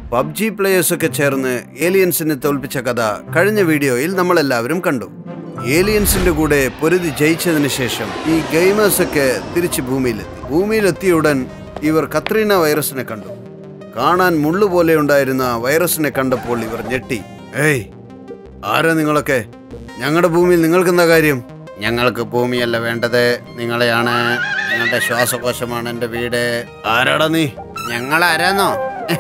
PUBG players ഒക്കെ ചേർന്ന് ഏലിയൻസിനെ തോൽപ്പിച്ച കഥ കഴിഞ്ഞ വീഡിയോയിൽ നമ്മൾ എല്ലാവരും കണ്ടു ഏലിയൻസിന്റെ കൂടെ പൊരുതി ജയിച്ചതിന് ശേഷം ഈ ഗെയിമേഴ്സ് ഒക്കെ തിരിച്ച് ഭൂമിയിലെത്തി ഭൂമിയിലെത്തിയ ഉടൻ ഇവർ കത്രീന വൈറസിനെ കണ്ടു കാണാൻ മുള്ളു പോലെ ഉണ്ടായിരുന്ന വൈറസിനെ കണ്ടപ്പോൾ ഇവർ ഞെട്ടി ഏയ് ആരാ നിങ്ങളൊക്കെ ഞങ്ങളുടെ ഭൂമിയിൽ നിങ്ങൾക്ക് എന്താ കാര്യം ഞങ്ങൾക്ക് ഭൂമിയല്ല വേണ്ടത് നിങ്ങളെയാണ് നിങ്ങളുടെ ശ്വാസകോശമാണ് എൻ്റെ വീട് ആരാടാ നീ ഞങ്ങൾ ആരാന്നോ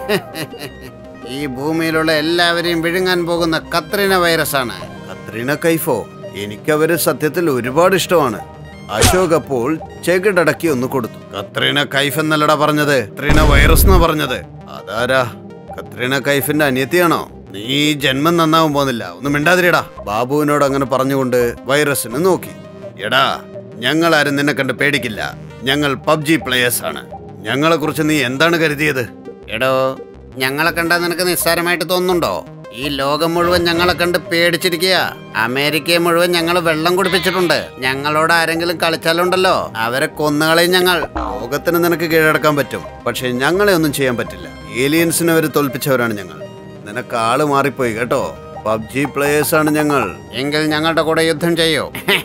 ഈ ഭൂമിയിലുള്ള എല്ലാവരെയും വിഴുങ്ങാൻ പോകുന്ന കത്രീന വൈറസാണ് കത്രീന കൈഫോ എനിക്കവര് സത്യത്തിൽ ഒരുപാട് ഇഷ്ടമാണ് അശോക് അപ്പോൾ ചെകിടടക്കി ഒന്ന് കൊടുത്തു കത്രീന കൈഫ് എന്നല്ലടാ പറഞ്ഞത് കത്രീന വൈറസ് എന്നാ പറഞ്ഞത് അതാരാ കത്രീന കൈഫിന്റെ അനിയത്തിയാണോ നീ ഈ ജന്മം നന്നാവാൻ പോകുന്നില്ല ഒന്ന് മിണ്ടാതിരിടാ ബാബുവിനോട് അങ്ങനെ പറഞ്ഞുകൊണ്ട് വൈറസിന് നോക്കി എടാ ഞങ്ങൾ ആരും നിന്നെ കണ്ട് പേടിക്കില്ല ഞങ്ങൾ പബ്ജി പ്ലേയേഴ്സ് ആണ് ഞങ്ങളെ കുറിച്ച് നീ എന്താണ് കരുതിയത് എടോ ഞങ്ങളെ കണ്ടാ നിനക്ക് നിസ്സാരമായിട്ട് തോന്നുന്നുണ്ടോ ഈ ലോകം മുഴുവൻ ഞങ്ങളെ കണ്ട് പേടിച്ചിരിക്കുക അമേരിക്കയെ മുഴുവൻ ഞങ്ങൾ വെള്ളം കുടിപ്പിച്ചിട്ടുണ്ട് ഞങ്ങളോട് ആരെങ്കിലും കളിച്ചാലുണ്ടല്ലോ അവരെ കൊന്നുകളയും ഞങ്ങൾ ലോകത്തിന് നിനക്ക് കീഴടക്കാൻ പറ്റും പക്ഷെ ഞങ്ങളെ ഒന്നും ചെയ്യാൻ പറ്റില്ല ഏലിയൻസിനെ വരെ തോൽപ്പിച്ചവരാണ് ഞങ്ങൾ നിനക്ക് ആള് മാറിപ്പോയി കേട്ടോ പബ്ജി പ്ലേയേഴ്സ് ആണ് ഞങ്ങൾ എങ്കിൽ ഞങ്ങളുടെ കൂടെ യുദ്ധം ചെയ്യോ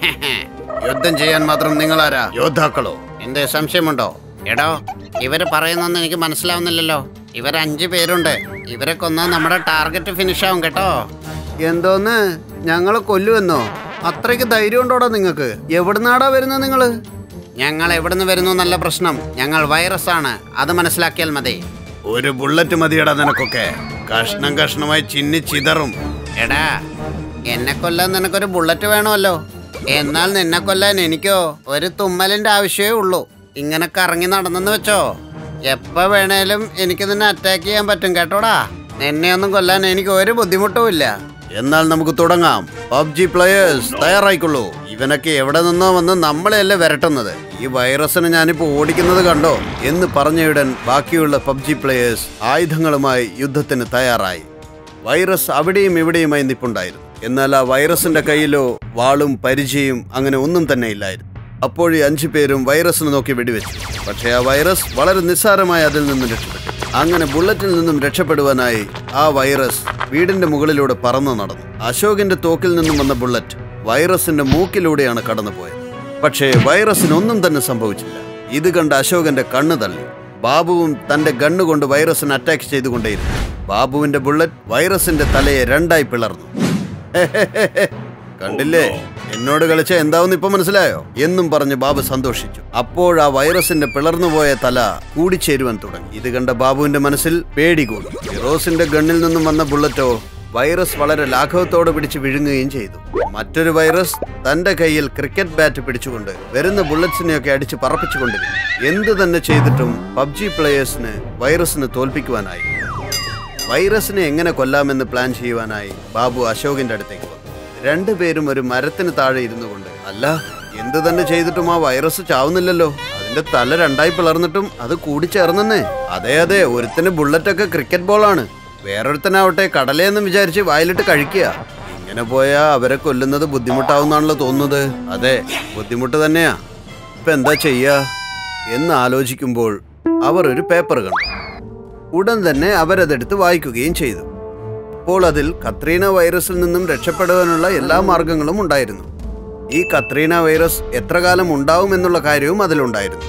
യുദ്ധം ചെയ്യാൻ മാത്രം നിങ്ങളാരാ യോദ്ധാക്കളോ എന്തേ സംശയമുണ്ടോ എടോ ഇവര് പറയുന്നൊന്നും എനിക്ക് മനസ്സിലാവുന്നില്ലല്ലോ ഇവർ അഞ്ചു പേരുണ്ട് ഇവരെ കൊന്ന നമ്മുടെ ടാർഗറ്റ് ഫിനിഷ് ആവും കേട്ടോ എന്തോന്ന് ഞങ്ങളെ കൊല്ലുമെന്നോ അത്രയ്ക്ക് ധൈര്യം ഉണ്ടോടാ നിങ്ങൾക്ക് എവിടുന്നാടാ വരുന്നത് നിങ്ങള് ഞങ്ങൾ എവിടുന്ന് വരുന്നു നല്ല പ്രശ്നം ഞങ്ങൾ വൈറസ് ആണ് അത് മനസ്സിലാക്കിയാൽ മതി ഒരു ബുള്ളറ്റ് മതിയടാ നിനക്കൊക്കെ കഷ്ണം കഷ്ണമായി ചിന്നി ചിതറും എടാ എന്നെ കൊല്ലാൻ നിനക്കൊരു ബുള്ളറ്റ് വേണമല്ലോ എന്നാൽ നിന്നെ കൊല്ലാൻ എനിക്കോ ഒരു തുമ്മലിന്റെ ആവശ്യമേ ഉള്ളൂ ഇങ്ങനെ കറങ്ങി നടന്നെന്ന് വെച്ചോ എപ്പോ വേണേലും എനിക്ക് നിന്നെ അറ്റാക്ക് ചെയ്യാൻ പറ്റും കേട്ടോടാ നിന്നെ ഒന്നും കൊല്ലാൻ എനിക്ക് ഒരു ബുദ്ധിമുട്ടും ഇല്ല എന്നാൽ നമുക്ക് തുടങ്ങാം പബ്ജി പ്ലേയേഴ്സ് തയ്യാറായിക്കൊള്ളൂ ഇവനൊക്കെ എവിടെ നിന്നോ വന്ന് നമ്മളെയല്ലേ വരട്ടുന്നത് ഈ വൈറസിനെ ഞാനിപ്പോ ഓടിക്കുന്നത് കണ്ടോ എന്ന് പറഞ്ഞയുടൻ ബാക്കിയുള്ള പബ്ജി പ്ലേയേഴ്സ് ആയുധങ്ങളുമായി യുദ്ധത്തിന് തയ്യാറായി വൈറസ് അവിടെയും ഇവിടെയുമായി നിപ്പുണ്ടായിരുന്നു എന്നാൽ ആ വൈറസിന്റെ കയ്യിലോ വാളും പരിചയം അങ്ങനെ ഒന്നും തന്നെ ഇല്ലായിരുന്നു അപ്പോഴീ അഞ്ചു പേരും വൈറസിനെ നോക്കി വെടിവെച്ചു പക്ഷേ ആ വൈറസ് വളരെ നിസ്സാരമായി അതിൽ നിന്നും രക്ഷപ്പെട്ടു അങ്ങനെ ബുള്ളറ്റിൽ നിന്നും രക്ഷപ്പെടുവാനായി ആ വൈറസ് വീടിന്റെ മുകളിലൂടെ പറന്നു നടന്നു അശോകിന്റെ തോക്കിൽ നിന്നും വന്ന ബുള്ളറ്റ് വൈറസിന്റെ മൂക്കിലൂടെയാണ് കടന്നുപോയത് പക്ഷേ വൈറസിന് ഒന്നും തന്നെ സംഭവിച്ചില്ല ഇത് കണ്ട് അശോകന്റെ കണ്ണ് തള്ളി ബാബുവും തന്റെ ഗണ്ണുകൊണ്ട് വൈറസിനെ അറ്റാക്ക് ചെയ്തുകൊണ്ടേയിരുന്നു ബാബുവിന്റെ ബുള്ളറ്റ് വൈറസിന്റെ തലയെ രണ്ടായി പിളർന്നു കണ്ടില്ലേ എന്നോട് കളിച്ച എന്താവെന്ന് ഇപ്പൊ മനസ്സിലായോ എന്നും പറഞ്ഞ് ബാബു സന്തോഷിച്ചു അപ്പോൾ ആ വൈറസിന്റെ പിളർന്നുപോയ തല കൂടിച്ചേരുവാൻ തുടങ്ങി ഇത് കണ്ട ബാബുവിന്റെ മനസ്സിൽ പേടി കൂടി ഫിറോസിന്റെ ഗണ്ണിൽ നിന്നും വന്ന ബുള്ളറ്റോ വൈറസ് വളരെ ലാഘവത്തോടെ പിടിച്ച് വിഴുങ്ങുകയും ചെയ്തു മറ്റൊരു വൈറസ് തന്റെ കയ്യിൽ ക്രിക്കറ്റ് ബാറ്റ് പിടിച്ചുകൊണ്ട് വരുന്ന ബുള്ളറ്റ്സിനെയൊക്കെ അടിച്ച് പറപ്പിച്ചുകൊണ്ടിരുന്നു എന്ത് തന്നെ ചെയ്തിട്ടും പബ്ജി പ്ലേയേഴ്സിന് വൈറസിന് തോൽപ്പിക്കുവാനായി വൈറസിനെ എങ്ങനെ കൊല്ലാമെന്ന് പ്ലാൻ ചെയ്യുവാനായി ബാബു അശോകിന്റെ അടുത്തേക്ക് വന്നു രണ്ടുപേരും ഒരു മരത്തിന് താഴെ ഇരുന്നു കൊണ്ട് അല്ല എന്ത് തന്നെ ചെയ്തിട്ടും ആ വൈറസ് ചാവുന്നില്ലല്ലോ അതിന്റെ തല രണ്ടായി പിളർന്നിട്ടും അത് കൂടിച്ചേർന്നെന്നേ അതെ അതെ ഒരുത്തിന് ബുള്ളറ്റൊക്കെ ക്രിക്കറ്റ് ബോളാണ് വേറൊരുത്തനാവട്ടെ കടലയെന്നും വിചാരിച്ച് വായിലിട്ട് കഴിക്കുക ഇങ്ങനെ പോയാ അവരെ കൊല്ലുന്നത് ബുദ്ധിമുട്ടാവുന്നാണല്ലോ തോന്നുന്നത് അതെ ബുദ്ധിമുട്ട് തന്നെയാ ഇപ്പൊ എന്താ ചെയ്യാ എന്ന് ആലോചിക്കുമ്പോൾ അവർ ഒരു പേപ്പർ കണ്ടു ഉടൻ തന്നെ അവരതെടുത്ത് വായിക്കുകയും ചെയ്തു അപ്പോൾ അതിൽ കത്രീന വൈറസിൽ നിന്നും രക്ഷപ്പെടുവാനുള്ള എല്ലാ മാർഗങ്ങളും ഉണ്ടായിരുന്നു ഈ കത്രീന വൈറസ് എത്ര കാലം ഉണ്ടാവും എന്നുള്ള കാര്യവും അതിലുണ്ടായിരുന്നു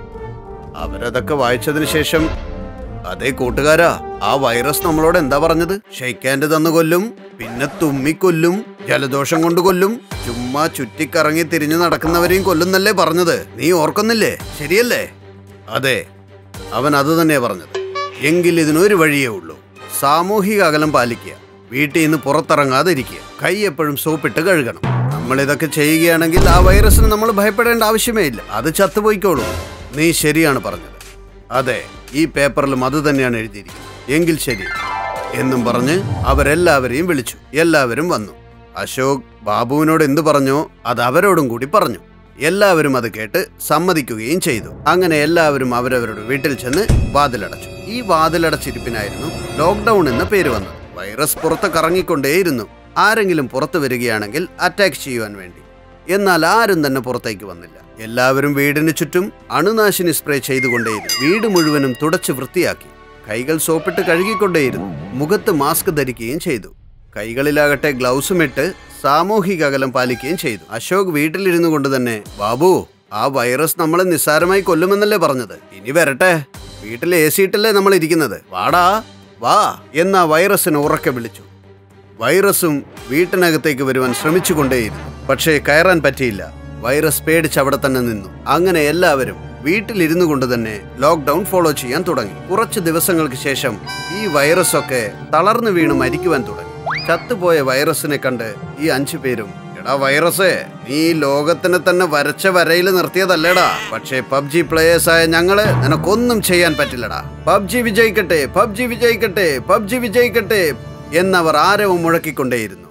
അവരതൊക്കെ വായിച്ചതിന് ശേഷം അതേ കൂട്ടുകാരാ ആ വൈറസ് നമ്മളോട് എന്താ പറഞ്ഞത് ഷെയ്ക്കാൻഡ് തന്നു കൊല്ലും പിന്നെ തുമ്മിക്കൊല്ലും ജലദോഷം കൊണ്ട് കൊല്ലും ചുമ്മാ ചുറ്റിക്കറങ്ങി തിരിഞ്ഞു നടക്കുന്നവരെയും കൊല്ലുന്നല്ലേ പറഞ്ഞത് നീ ഓർക്കുന്നില്ലേ ശരിയല്ലേ അതെ അവൻ അത് തന്നെയാ പറഞ്ഞത് എങ്കിൽ ഇതിനൊരു വഴിയേ ഉള്ളൂ സാമൂഹിക അകലം പാലിക്കുക വീട്ടിൽ നിന്ന് പുറത്തിറങ്ങാതെ ഇരിക്കുക കൈ എപ്പോഴും സോപ്പിട്ട് കഴുകണം നമ്മൾ ഇതൊക്കെ ചെയ്യുകയാണെങ്കിൽ ആ വൈറസിന് നമ്മൾ ഭയപ്പെടേണ്ട ആവശ്യമേ ഇല്ല അത് ചത്തുപോയിക്കോളൂ നീ ശരിയാണ് പറഞ്ഞത് അതെ ഈ പേപ്പറിലും അത് തന്നെയാണ് എഴുതിയിരിക്കുന്നത് എങ്കിൽ ശരി എന്നും പറഞ്ഞ് അവരെല്ലാവരെയും വിളിച്ചു എല്ലാവരും വന്നു അശോക് ബാബുവിനോട് എന്തു പറഞ്ഞോ അത് അവരോടും കൂടി പറഞ്ഞു എല്ലാവരും അത് കേട്ട് സമ്മതിക്കുകയും ചെയ്തു അങ്ങനെ എല്ലാവരും അവരവരുടെ വീട്ടിൽ ചെന്ന് വാതിലടച്ചു ഈ വാതിലടച്ചിരിപ്പിനായിരുന്നു ലോക്ക്ഡൌൺ എന്ന പേര് വന്നത് വൈറസ് പുറത്ത് കറങ്ങിക്കൊണ്ടേയിരുന്നു ആരെങ്കിലും പുറത്തു വരികയാണെങ്കിൽ അറ്റാക്ക് ചെയ്യുവാൻ വേണ്ടി എന്നാൽ ആരും തന്നെ പുറത്തേക്ക് വന്നില്ല എല്ലാവരും വീടിന് ചുറ്റും അണുനാശിനി സ്പ്രേ ചെയ്തുകൊണ്ടേയിരുന്നു വീട് മുഴുവനും തുടച്ച് വൃത്തിയാക്കി കൈകൾ സോപ്പിട്ട് കഴുകിക്കൊണ്ടേയിരുന്നു മുഖത്ത് മാസ്ക് ധരിക്കുകയും ചെയ്തു കൈകളിലാകട്ടെ ഗ്ലൗസും ഇട്ട് സാമൂഹിക അകലം പാലിക്കുകയും ചെയ്തു അശോക് വീട്ടിലിരുന്നു കൊണ്ട് തന്നെ ബാബു ആ വൈറസ് നമ്മളെ നിസ്സാരമായി കൊല്ലുമെന്നല്ലേ പറഞ്ഞത് ഇനി വരട്ടെ വീട്ടിൽ എ സി ഇട്ടല്ലേ നമ്മൾ ഇരിക്കുന്നത് വാടാ വാ എന്ന വൈറസിനെ ഉറക്കെ വിളിച്ചു വൈറസും വീട്ടിനകത്തേക്ക് വരുവാൻ ശ്രമിച്ചുകൊണ്ടേയിരുന്നു പക്ഷേ കയറാൻ പറ്റിയില്ല വൈറസ് പേടിച്ച് അവിടെ തന്നെ നിന്നു അങ്ങനെ എല്ലാവരും വീട്ടിലിരുന്നു കൊണ്ട് തന്നെ ലോക്ക്ഡൌൺ ഫോളോ ചെയ്യാൻ തുടങ്ങി കുറച്ച് ദിവസങ്ങൾക്ക് ശേഷം ഈ വൈറസ് ഒക്കെ തളർന്നു വീണ് മരിക്കുവാൻ തുടങ്ങി ചത്തുപോയ വൈറസിനെ കണ്ട് ഈ അഞ്ചു പേരും എടാ വൈറസേ നീ ഈ ലോകത്തിനെ തന്നെ വരച്ച വരയിൽ നിർത്തിയതല്ലേടാ പക്ഷേ പബ്ജി പ്ലേയേഴ്സ് ആയ ഞങ്ങള് നിനക്കൊന്നും ചെയ്യാൻ പറ്റില്ലടാ പബ്ജി വിജയിക്കട്ടെ പബ്ജി വിജയിക്കട്ടെ പബ്ജി വിജയിക്കട്ടെ എന്നവർ ആരവും മുഴക്കിക്കൊണ്ടേയിരുന്നു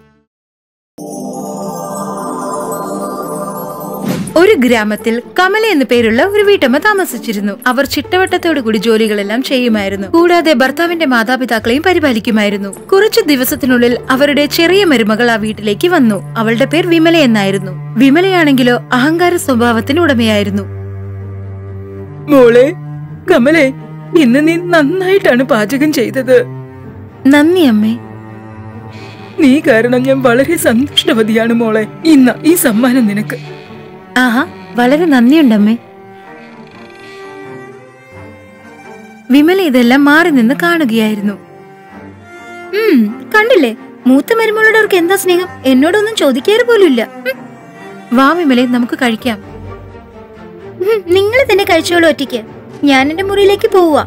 ഒരു ഗ്രാമത്തിൽ കമല എന്നു പേരുള്ള ഒരു വീട്ടമ്മ താമസിച്ചിരുന്നു അവർ ചിട്ടവട്ടത്തോടു കൂടി ജോലികളെല്ലാം ചെയ്യുമായിരുന്നു കൂടാതെ ഭർത്താവിന്റെ മാതാപിതാക്കളെയും പരിപാലിക്കുമായിരുന്നു കുറച്ചു ദിവസത്തിനുള്ളിൽ അവരുടെ ചെറിയ മരുമകൾ ആ വീട്ടിലേക്ക് വന്നു അവളുടെ പേർ വിമല എന്നായിരുന്നു വിമലയാണെങ്കിലോ അഹങ്കാര സ്വഭാവത്തിന് ഉടമയായിരുന്നു മോളെ കമലേ ഇന്ന് നീ നന്നായിട്ടാണ് പാചകം ചെയ്തത് നന്ദി അമ്മേ നീ കാരണം ഞാൻ വളരെ സന്തുഷ്ടവതിയാണ് മോളെ ഇന്ന ഈ സമ്മാനം നിനക്ക് ആഹാ വളരെ നന്ദിയുണ്ടമ്മേ വിമല ഇതെല്ലാം മാറി നിന്ന് കാണുകയായിരുന്നു ഉം, കണ്ടില്ലേ മൂത്ത മരുമകളോടവർക്ക് എന്താ സ്നേഹം എന്നോടൊന്നും ചോദിക്കാറ് പോലുമില്ല ഉം. വാ വിമലെ നമുക്ക് കഴിക്കാം നിങ്ങൾ തന്നെ കഴിച്ചോളൂ ഒറ്റയ്ക്ക് ഞാൻ എന്റെ മുറിയിലേക്ക് പോവാ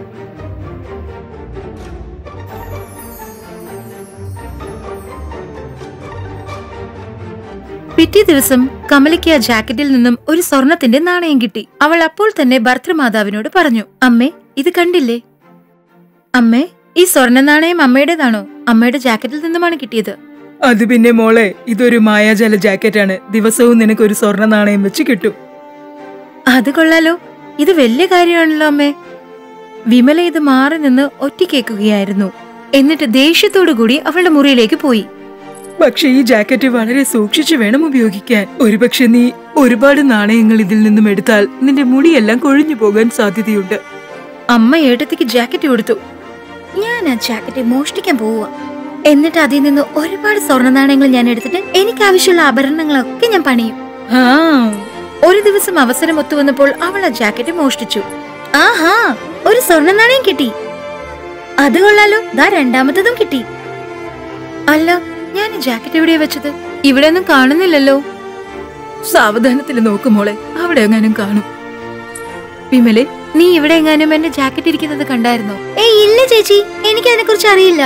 പിറ്റേ ദിവസം കമലയ്ക്ക് ആ ജാക്കറ്റിൽ നിന്നും ഒരു സ്വർണത്തിന്റെ നാണയം കിട്ടി അവൾ അപ്പോൾ തന്നെ ഭർത്തൃമാതാവിനോട് പറഞ്ഞു അമ്മേ ഇത് കണ്ടില്ലേ അമ്മേ ഈ സ്വർണ്ണ നാണയം അമ്മയുടേതാണോ അമ്മയുടെ ജാക്കറ്റിൽ നിന്നുമാണ് കിട്ടിയത് അത് പിന്നെ മോളെ ഇതൊരു മായാജാല ജാക്കറ്റാണ് ദിവസവും നിനക്ക് ഒരു സ്വർണ്ണ നാണയം വെച്ച് കിട്ടും അത് കൊള്ളാലോ ഇത് വലിയ കാര്യമാണല്ലോ അമ്മേ വിമല ഇത് മാറി നിന്ന് ഒറ്റ കേൾക്കുകയായിരുന്നു എന്നിട്ട് ദേഷ്യത്തോടു കൂടി അവളുടെ മുറിയിലേക്ക് പോയി പക്ഷെ ഈ ജാക്കറ്റ് വളരെ സൂക്ഷിച്ചു വേണം ഉപയോഗിക്കാൻ ഒരുപക്ഷെ നീ ഒരുപാട് നാണയങ്ങൾ ഇതിൽ നിന്നും എടുത്താൽ നിന്റെ മുടിയെല്ലാം കൊഴിഞ്ഞു പോകാൻ സാധ്യതയുണ്ട് അമ്മ ഏട്ടത്തിക്ക് ജാക്കറ്റ് കൊടുത്തു ഞാൻ ആ ജാക്കറ്റ് മോഷ്ടിക്കാൻ പോവുക എന്നിട്ട് അതിൽ നിന്ന് ഒരുപാട് സ്വർണ്ണ നാണയങ്ങൾ ഞാൻ എടുത്തിട്ട് എനിക്ക് ആവശ്യമുള്ള ആഭരണങ്ങളൊക്കെ ഞാൻ പണിയും ആ ഒരു ദിവസം അവസരം ഒത്തുവന്നപ്പോൾ അവൾ ആ ജാക്കറ്റ് മോഷ്ടിച്ചു ആഹാ ഒരു സ്വർണ്ണ നാണയം കിട്ടി അത് കൊള്ളാലോ ദാ രണ്ടാമത്തതും കിട്ടി അല്ല ഞാൻ ഈ ജാക്കറ്റ് എവിടെയാ വെച്ചത് ഇവിടെ ഒന്നും കാണുന്നില്ലല്ലോ സാവധാനത്തിൽ നോക്ക് മോളെ അവിടെ എങ്ങാനും കാണും വിമലെ നീ ഇവിടെ എങ്ങാനും എന്റെ ജാക്കറ്റ് ഇരിക്കുന്നത് കണ്ടായിരുന്നോ ഏയ് ഇല്ല ചേച്ചി എനിക്ക് അതിനെ കുറിച്ച് അറിയില്ല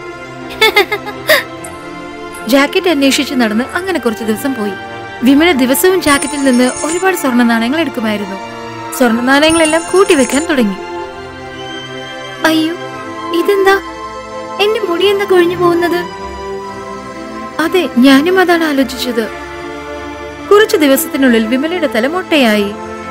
ജാക്കറ്റ് അന്വേഷിച്ച് നടന്ന് അങ്ങനെ കുറച്ച് ദിവസം പോയി വിമല ദിവസവും ജാക്കറ്റിൽ നിന്ന് ഒരുപാട് സ്വർണ്ണ നാണയങ്ങൾ എടുക്കുമായിരുന്നു സ്വർണ്ണ നാണയങ്ങളെല്ലാം കൂട്ടിവെക്കാൻ തുടങ്ങി അയ്യോ ഇതെന്താ എന്റെ മുടി എന്താ കൊഴിഞ്ഞു പോകുന്നത് അതെ ഞാനും അതാണ് ആലോചിച്ചത് കുറച്ചു ദിവസത്തിനുള്ളിൽ വിമലയുടെ തല മുട്ടയായി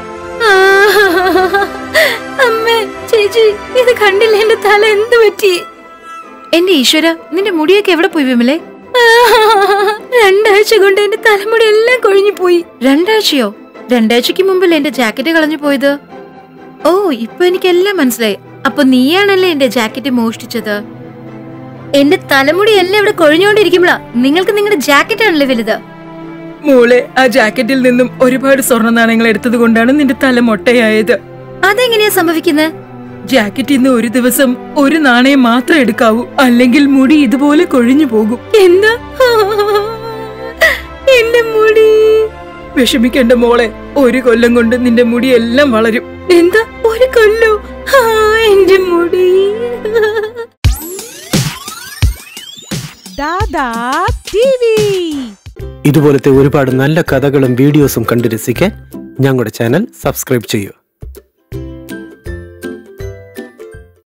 അമ്മേ ചേച്ചി ഇത് കണ്ടില്ല എന്റെ തല എന്ത് പറ്റി എന്റെ ഈശ്വര നിന്റെ മുടിയൊക്കെ എവിടെ പോയി വിമലെ രണ്ടാഴ്ച കൊണ്ട് എന്റെ തലമുടി എല്ലാം കൊഴിഞ്ഞു പോയി രണ്ടാഴ്ചയോ രണ്ടാഴ്ചക്ക് മുമ്പല്ലേ എന്റെ ജാക്കറ്റ് കളഞ്ഞു പോയത് ഓ ഇപ്പൊ എനിക്ക് എല്ലാം മനസ്സിലായി അപ്പൊ നീയാണല്ലേ എന്റെ ജാക്കറ്റ് മോഷ്ടിച്ചത് എന്റെ തലമുടി എല്ലാം ഇവിടെ കൊഴിഞ്ഞുകൊണ്ടിരിക്കുമ്പോഴാ നിങ്ങൾക്ക് നിങ്ങളുടെ ജാക്കറ്റ് ആണല്ലേ വലുത് മോളെ ആ ജാക്കറ്റിൽ നിന്നും ഒരുപാട് സ്വർണ്ണ നാണയങ്ങൾ എടുത്തത് കൊണ്ടാണ് നിന്റെ തല മൊട്ടയായത് അതെങ്ങനെയാ സംഭവിക്കുന്നത് ജാക്കറ്റിൽ നിന്ന് ഒരു ദിവസം ഒരു നാണയം മാത്രം എടുക്കാവൂ അല്ലെങ്കിൽ മുടി ഇതുപോലെ കൊഴിഞ്ഞു പോകും എന്താ എന്റെ മുടി വിഷമിക്കേണ്ട മോളെ ഒരു കൊല്ലം കൊണ്ട് നിന്റെ മുടി എല്ലാം വളരും എന്താ ഒരു കൊല്ലോ ആ, എന്റെ മുടി ദാദാ ടി വി ഇതുപോലത്തെ ഒരുപാട് നല്ല കഥകളും വീഡിയോസും കണ്ട് രസിക്കാൻ ഞങ്ങളുടെ ചാനൽ സബ്സ്ക്രൈബ് ചെയ്യൂ